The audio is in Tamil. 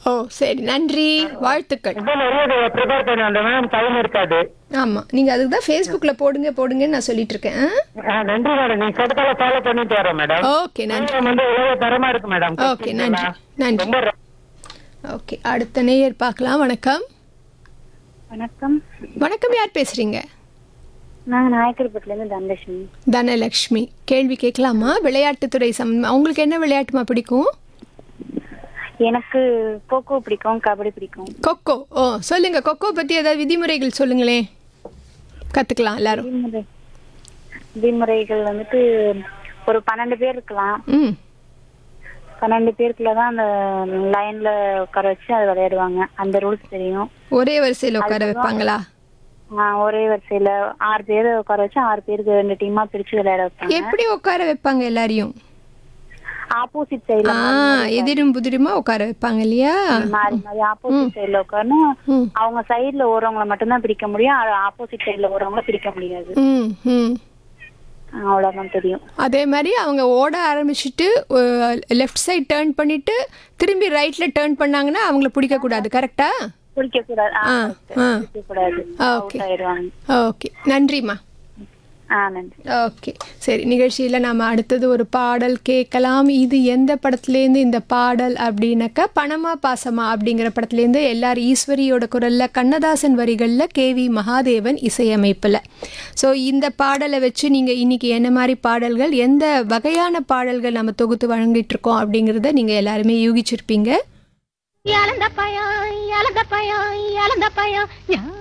ஓ சரி நன்றி வாழ்த்துக்கள் இப்போ நிறைய ப்ரிப்பேர் பண்ணி வந்தேன் மேம் டைம் இருக்காது ஆமா நீங்க அதுக்கு தான் ஃபேஸ்புக்கில் போடுங்க போடுங்கன்னு நான் சொல்லிட்டு இருக்கேன் ஆ, நன்றி மேடம் நீங்க சொன்னதால ஃபாலோ பண்ணிட்டு வரேன் மேடம் ஓகே நன்றி program வந்து உலக தரமா இருக்கு மேடம் ஓகே நன்றி நன்றி ரொம்ப ர- ஓகே அடுத்த நேயர் பார்க்கலாம் வணக்கம் வணக்கம் வணக்கம் யார் பேசுறீங்க நாங்க நாயக்கர்பட்டில இருந்து தனலட்சுமி தனலக்ஷ்மி கேள்வி கேட்கலாமா விளையாட்டுத்துறை சம் உங்களுக்கு என்ன விளையாட்டுமா பிடிக்கும் எனக்கு கோகோ பிடிக்கும் கபடி பிடிக்கும் கொக்கோ ஓ சொல்லுங்க கொக்கோ பத்தி ஏதாவது விதிமுறைகள் சொல்லுங்களேன் கத்துக்கலாம் எல்லாரும் விதிமுறை விதிமுறைகள் வந்துட்டு ஒரு பன்னெண்டு பேர் இருக்கலாம் ம் பன்னெண்டு பேருக்குள்ள தான் அந்த லைன்ல உட்கார வச்சு அது விளையாடுவாங்க அந்த ரூல்ஸ் தெரியும் ஒரே வரிசையில் உட்கார வைப்பாங்களா ஆஹ் ஒரே வரிசையில ஆறு பேர் உட்கார வச்சு ஆறு பேருக்கு ரெண்டு டீமா பிரிச்சு விளையாட வைப்பாங்க எப்படி உட்கார வைப்பாங்க எல்லாரையும் ஆப்போசிட் சைடுல ஆ எதிரும் புதிருமா உட்கார வைப்பாங்க இல்லையா மாறி மாறி ஆப்போசிட் சைடுல உட்காரணும் ம் அவங்க சைடுல ஓடுறவங்கள மட்டும்தான் பிரிக்க முடியும் ஆப்போசிட் சைடுல ஓடுறவங்கள பிரிக்க முடியாது ம் ம் அவ்வளவுதான் தெரியும் அதே மாதிரி அவங்க ஓட ஆரம்பிச்சுட்டு லெஃப்ட் சைடு டேர்ன் பண்ணிட்டு திரும்பி ரைட்ல டேர்ன் பண்ணாங்கன்னா அவங்கள பிடிக்க கூடாது கரெக்டா பிடிக்க கூடாது ஆ ஆ பிடிக்க கூடாது ஓகே அவுட் ஆயிடுவாங்க ஓகே நன்றிம்மா ஆ நன்றி ஓகே சரி நிகழ்ச்சியில் நாம் அடுத்தது ஒரு பாடல் கேட்கலாம் இது எந்த படத்துலேருந்து இந்த பாடல் அப்படின்னாக்கா பணமா பாசமா அப்படிங்கிற படத்துலேருந்து எல்லார் ஈஸ்வரியோட குரலில் கண்ணதாசன் வரிகளில் கேவி மகாதேவன் இசையமைப்பில் ஸோ இந்த பாடலை வச்சு நீங்கள் இன்னைக்கு என்ன மாதிரி பாடல்கள் எந்த வகையான பாடல்கள் நம்ம தொகுத்து வழங்கிட்டு இருக்கோம் அப்படிங்கிறத நீங்கள் எல்லாருமே யூகிச்சிருப்பீங்க இழந்த பயம் இழந்த பயம் இழந்த பயம் யா